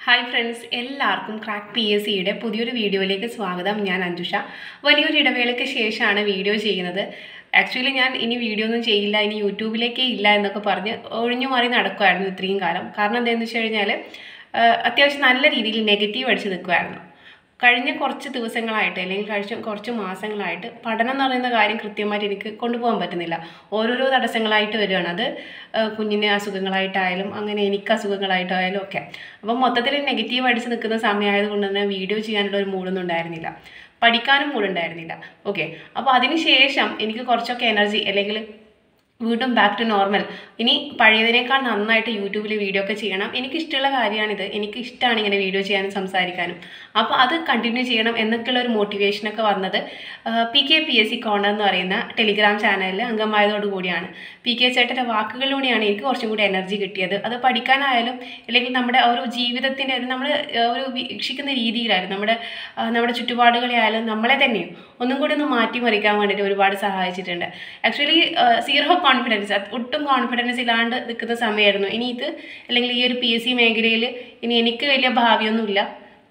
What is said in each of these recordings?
hi friends എല്ലാവർക്കും crack P S സിയുടെ പുതിയൊരു വീഡിയോയിലേക്ക് സ്വാഗതം ഞാൻ അഞ്ജുഷ വലിയൊരു ഇടവേളയ്ക്ക് ശേഷമാണ് വീഡിയോ ചെയ്യുന്നത് ആക്ച്വലി ഞാൻ ഇനി വീഡിയോ ഒന്നും ചെയ്യില്ല ഇനി യൂട്യൂബിലേക്കേ ഇല്ല എന്നൊക്കെ പറഞ്ഞ് ഒഴിഞ്ഞു മാറി നടക്കുമായിരുന്നു ഇത്രയും കാലം കാരണം എന്താണെന്ന് വെച്ച് കഴിഞ്ഞാൽ അത്യാവശ്യം നല്ല രീതിയിൽ നെഗറ്റീവ് അടിച്ച് നിൽക്കുമായിരുന്നു കഴിഞ്ഞ കുറച്ച് ദിവസങ്ങളായിട്ട് അല്ലെങ്കിൽ കഴിഞ്ഞ കുറച്ച് മാസങ്ങളായിട്ട് പഠനം എന്ന് പറയുന്ന കാര്യം കൃത്യമായിട്ട് എനിക്ക് കൊണ്ടുപോകാൻ പറ്റുന്നില്ല ഓരോരോ തടസ്സങ്ങളായിട്ട് വരികയാണ് അത് ആ, കുഞ്ഞിന് അസുഖങ്ങളായിട്ടായാലും അങ്ങനെ എനിക്ക് അസുഖങ്ങളായിട്ടായാലും ഒക്കെ അപ്പം മൊത്തത്തിൽ നെഗറ്റീവ് അടിച്ച് നിൽക്കുന്ന സമയമായതുകൊണ്ട് തന്നെ വീഡിയോ ചെയ്യാനുള്ള ഒരു മൂഡൊന്നും ഉണ്ടായിരുന്നില്ല പഠിക്കാനും മൂടുണ്ടായിരുന്നില്ല ഓക്കെ അപ്പോൾ അതിന് ശേഷം എനിക്ക് കുറച്ചൊക്കെ എനർജി അല്ലെങ്കിൽ വീണ്ടും ബാക്ക് ടു നോർമൽ ഇനി പഴയതിനേക്കാൾ നന്നായിട്ട് യൂട്യൂബിൽ വീഡിയോ ഒക്കെ ചെയ്യണം എനിക്കിഷ്ടമുള്ള കാര്യമാണിത് എനിക്ക് ഇഷ്ടമാണ് ഇങ്ങനെ വീഡിയോ ചെയ്യാനും സംസാരിക്കാനും അപ്പോൾ അത് കണ്ടിന്യൂ ചെയ്യണം എന്നൊക്കെയുള്ള ഒരു മോട്ടിവേഷനൊക്കെ വന്നത് P K P S C corner എന്ന് പറയുന്ന ടെലിഗ്രാം ചാനലിൽ അംഗമായതോടു കൂടിയാണ് പി കെ ചേട്ടൻ്റെ വാക്കുകളിലൂടെയാണ് എനിക്ക് കുറച്ചും കൂടി എനർജി കിട്ടിയത് അത് പഠിക്കാനായാലും അല്ലെങ്കിൽ നമ്മുടെ ആ ഒരു ജീവിതത്തിൻ്റെ ഒരു നമ്മൾ ഒരു വീക്ഷിക്കുന്ന രീതിയിലായാലും നമ്മുടെ ആ, നമ്മുടെ ചുറ്റുപാടുകളെ ആയാലും നമ്മളെ തന്നെയും ഒന്നും കൂടി ഒന്ന് മാറ്റിമറിക്കാൻ വേണ്ടിയിട്ട് ഒരുപാട് സഹായിച്ചിട്ടുണ്ട് ആക്ച്വലി സീറോ കോൺഫിഡൻസ് ഒട്ടും കോൺഫിഡൻസ് ഇല്ലാണ്ട് നിൽക്കുന്ന സമയമായിരുന്നു ഇനി ഇത് അല്ലെങ്കിൽ ഈ ഒരു പി എസ് സി മേഖലയിൽ ഇനി എനിക്ക് വലിയ ഭാവിയൊന്നുമില്ല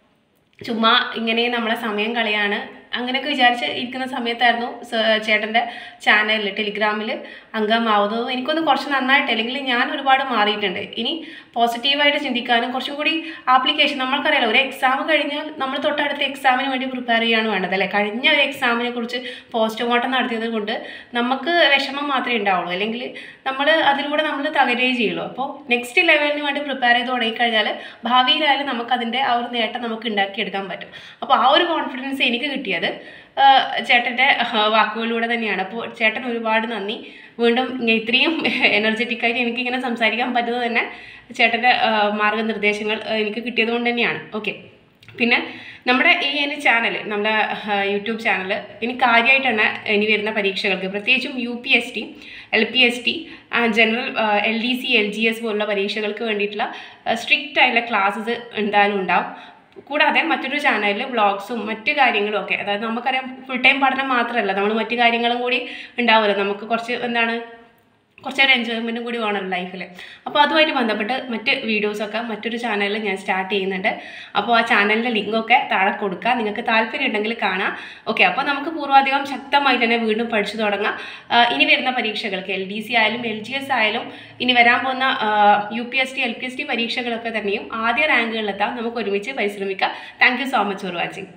ചുമ്മാ ഇങ്ങനെ നമ്മളെ സമയം കളയാണ് അങ്ങനെയൊക്കെ വിചാരിച്ച് ഇരിക്കുന്ന സമയത്തായിരുന്നു സ- ചേട്ടൻ്റെ ചാനലിൽ ടെലിഗ്രാമിൽ അംഗമാവുന്നതും എനിക്കൊന്ന് കുറച്ച് നന്നായിട്ട് അല്ലെങ്കിൽ ഞാൻ ഒരുപാട് മാറിയിട്ടുണ്ട് ഇനി പോസിറ്റീവായിട്ട് ചിന്തിക്കാനും കുറച്ചും കൂടി ആപ്ലിക്കേഷൻ നമ്മൾക്കറിയാലോ ഒരു എക്സാം കഴിഞ്ഞാൽ നമ്മൾ തൊട്ടടുത്ത എക്സാമിന് വേണ്ടി പ്രിപ്പയർ ചെയ്യാണ് വേണ്ടത് അല്ലേ കഴിഞ്ഞ ഒരു എക്സാമിനെ കുറിച്ച് പോസ്റ്റ്മോർട്ടം നടത്തിയത് കൊണ്ട് നമുക്ക് വിഷമം മാത്രമേ ഉണ്ടാവുള്ളൂ അല്ലെങ്കിൽ നമ്മൾ അതിലൂടെ നമ്മൾ തകരുകയും ചെയ്യുള്ളൂ അപ്പോൾ നെക്സ്റ്റ് ലെവലിന് വേണ്ടി പ്രിപ്പയർ ചെയ്ത് തുടങ്ങിക്കഴിഞ്ഞാൽ ഭാവിയിലായാലും നമുക്കതിൻ്റെ ആ ഒരു നേട്ടം നമുക്ക് ഉണ്ടാക്കിയെടുക്കാൻ പറ്റും അപ്പോൾ ആ ഒരു കോൺഫിഡൻസ് എനിക്ക് കിട്ടിയത് ചേട്ടൻ്റെ വാക്കുകളിലൂടെ തന്നെയാണ് അപ്പോൾ ചേട്ടൻ ഒരുപാട് നന്ദി വീണ്ടും ഇങ്ങനെ ഇത്രയും എനർജറ്റിക് ആയിട്ട് എനിക്കിങ്ങനെ സംസാരിക്കാൻ പറ്റുന്നത് തന്നെ ചേട്ടൻ്റെ മാർഗനിർദ്ദേശങ്ങൾ ആ, എനിക്ക് കിട്ടിയത് കൊണ്ട് തന്നെയാണ് ഓക്കെ പിന്നെ നമ്മുടെ ഈ ഒരു ചാനൽ നമ്മുടെ യൂട്യൂബ് ചാനൽ ഇനി കാര്യമായിട്ടാണ് ഇനി വരുന്ന പരീക്ഷകൾക്ക് പ്രത്യേകിച്ചും U P S T L P S T general L D C L G S പോലുള്ള പരീക്ഷകൾക്ക് വേണ്ടിയിട്ടുള്ള സ്ട്രിക്റ്റ് ആയിട്ടുള്ള ക്ലാസ്സസ് എന്തായാലും ഉണ്ടാവും കൂടാതെ മറ്റൊരു ചാനലിൽ വ്ളോഗ്സും മറ്റു കാര്യങ്ങളും ഒക്കെ അതായത് നമുക്കറിയാം ഫുൾ ടൈം പഠനം മാത്രമല്ല നമ്മൾ മറ്റു കാര്യങ്ങളും കൂടി ഉണ്ടാവുമല്ലോ നമുക്ക് കുറച്ച് എന്താണ് കുറച്ചൊരു എൻജോയ്മെൻറ്റും കൂടി വേണമല്ലോ ലൈഫിൽ അപ്പോൾ അതുമായിട്ട് ബന്ധപ്പെട്ട് മറ്റ് വീഡിയോസൊക്കെ മറ്റൊരു ചാനലിൽ ഞാൻ സ്റ്റാർട്ട് ചെയ്യുന്നുണ്ട് അപ്പോൾ ആ ചാനലിൻ്റെ ലിങ്കൊക്കെ താഴെ കൊടുക്കുക നിങ്ങൾക്ക് താല്പര്യം ഉണ്ടെങ്കിൽ കാണാം ഓക്കെ അപ്പോൾ നമുക്ക് പൂർവാധികം ശക്തമായി തന്നെ വീണ്ടും പഠിച്ചു തുടങ്ങാം ആ, ഇനി വരുന്ന പരീക്ഷകൾക്ക് എൽ ഡി സി ആയാലും എൽ ജി എസ് ആയാലും ഇനി വരാൻ പോകുന്ന U P S T L P S T പരീക്ഷകളൊക്കെ തന്നെയും ആദ്യ റാങ്കുകളിലെത്താൻ നമുക്ക് ഒരുമിച്ച് പരിശ്രമിക്കാം thank you so much for watching